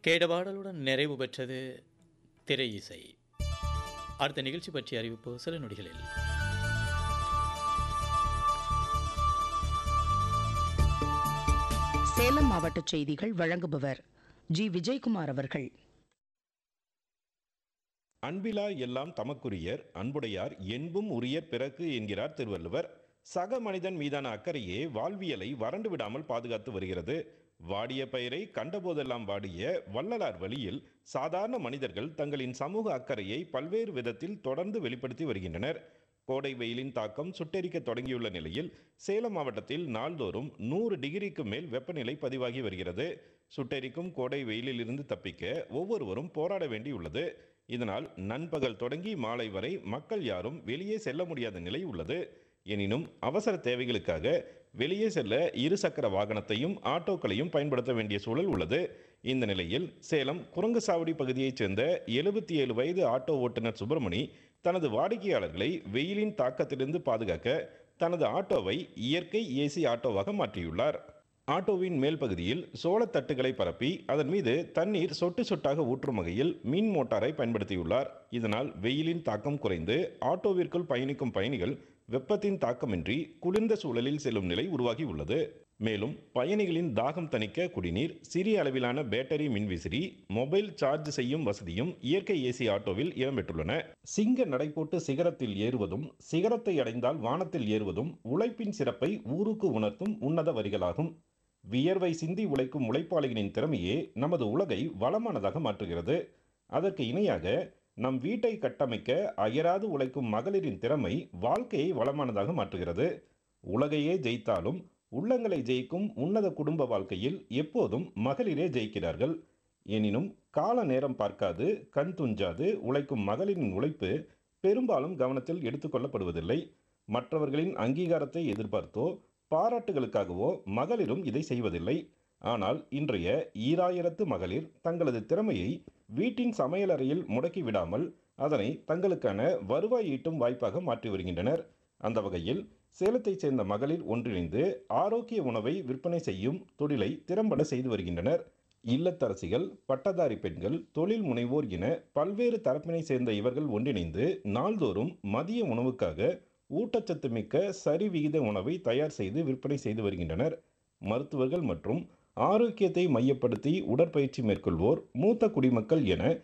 கேட பாடலுடன் நிறைவு பெற்றது திரை இசை அடுத்த நிகழ்ச்சி பற்றிய அறிவிப்பு சில நொடிகளில் சேலம் மாவட்ட செய்திகள் வழங்குபவர் ஜி விஜயகுமார் அவர்கள் அன்பிலா எல்லாம் தமக்குரியர் அன்புடையார் என்பும் உரியர் பிறக்கு என்கிறார் திருவள்ளுவர் சக மனிதன் மீதான அக்கறையே வாழ்வியலை வறண்டு விடாமல் பாதுகாத்து வருகிறது வாடிய பயிரை கண்டபோதெல்லாம் வாடிய வள்ளலார் வழியில் சாதாரண மனிதர்கள் தங்களின் சமூக அக்கறையை பல்வேறு விதத்தில் தொடர்ந்து வெளிப்படுத்தி வருகின்றனர் கோடை வெயிலின் தாக்கம் சுட்டெரிக்க தொடங்கியுள்ள நிலையில் சேலம் மாவட்டத்தில் நாள்தோறும் நூறு டிகிரிக்கு மேல் வெப்பநிலை பதிவாகி வருகிறது சுட்டெரிக்கும் கோடை வெயிலில் இருந்து தப்பிக்க ஒவ்வொருவரும் போராட வேண்டியுள்ளது இதனால் நண்பகல் தொடங்கி மாலை வரை மக்கள் யாரும் வெளியே செல்ல முடியாத நிலை உள்ளது எனினும் அவசர தேவைகளுக்காக வெளியே செல்ல இருசக்கர வாகனத்தையும் ஆட்டோக்களையும் பயன்படுத்த வேண்டிய சூழல் உள்ளது இந்த நிலையில் சேலம் குரங்குசாவடி பகுதியைச் சேர்ந்த எழுபத்தி ஏழு வயது ஆட்டோ ஓட்டுநர் சுப்பிரமணி தனது வாடிக்கையாளர்களை வெயிலின் தாக்கத்திலிருந்து பாதுகாக்க தனது ஆட்டோவை இயற்கை ஏசி ஆட்டோவாக மாற்றியுள்ளார் ஆட்டோவின் மேல் பகுதியில் சோளத்தட்டுகளை பரப்பி அதன் மீது தண்ணீர் சொட்டு சொட்டாக ஊற்றும் வகையில் மின் மோட்டாரை பயன்படுத்தியுள்ளார் இதனால் வெயிலின் தாக்கம் குறைந்து ஆட்டோவிற்குள் பயணிக்கும் பயணிகள் வெப்பத்தின் தாக்கமின்றி குளிர்ந்த சூழலில் செல்லும் நிலை உருவாகி உள்ளது மேலும் பயணிகளின் தாகம் தணிக்க குடிநீர் சிறிய அளவிலான பேட்டரி மின்விசிறி மொபைல் சார்ஜ் செய்யும் வசதியும் இயற்கை ஏசி ஆட்டோவில் இடம்பெற்றுள்ளன சிங்க நடைபோட்டு சிகரத்தில் ஏறுவதும் சிகரத்தை அடைந்தால் வானத்தில் ஏறுவதும் உழைப்பின் சிறப்பை ஊருக்கு உணர்த்தும் உன்னத வரிகளாகும் வியர்வை சிந்தி உழைக்கும் உழைப்பாளிகளின் திறமையே நமது உலகை வளமானதாக மாற்றுகிறது அதற்கு இணையாக நம் வீட்டை கட்டமைக்க அயராது உழைக்கும் மகளிரின் திறமை வாழ்க்கையை வளமானதாக மாற்றுகிறது உலகையே ஜெயித்தாலும் உள்ளங்களை ஜெயிக்கும் உன்னத குடும்ப வாழ்க்கையில் எப்போதும் மகளிரே ஜெயிக்கிறார்கள் எனினும் கால நேரம் பார்க்காது கண் துஞ்சாது உழைக்கும் மகளிரின் உழைப்பு பெரும்பாலும் கவனத்தில் எடுத்துக்கொள்ளப்படுவதில்லை மற்றவர்களின் அங்கீகாரத்தை எதிர்பார்த்தோ பாராட்டுகளுக்காகவோ மகளிரும் இதை செய்வதில்லை ஆனால் இன்றைய ஈராயிரத்து மகளிர் தங்களது திறமையை வீட்டின் சமையலறையில் முடக்கி விடாமல் அதனை தங்களுக்கான வருவாய் ஈட்டும் வாய்ப்பாக மாற்றி வருகின்றனர் அந்த வகையில் சேலத்தைச் சேர்ந்த மகளிர் ஒன்றிணைந்து ஆரோக்கிய உணவை விற்பனை செய்யும் தொழிலை திறம்பட செய்து வருகின்றனர் இல்லத்தரசிகள் பட்டதாரி பெண்கள் தொழில் முனைவோர் என பல்வேறு தரப்பினை சேர்ந்த இவர்கள் ஒன்றிணைந்து நாள்தோறும் மதிய உணவுக்காக ஊட்டச்சத்து மிக்க சரிவிகித உணவை தயார் செய்து விற்பனை செய்து வருகின்றனர் மருத்துவர்கள் மற்றும் ஆரோக்கியத்தை மையப்படுத்தி உடற்பயிற்சி மேற்கொள்வோர் மூத்த குடிமக்கள் என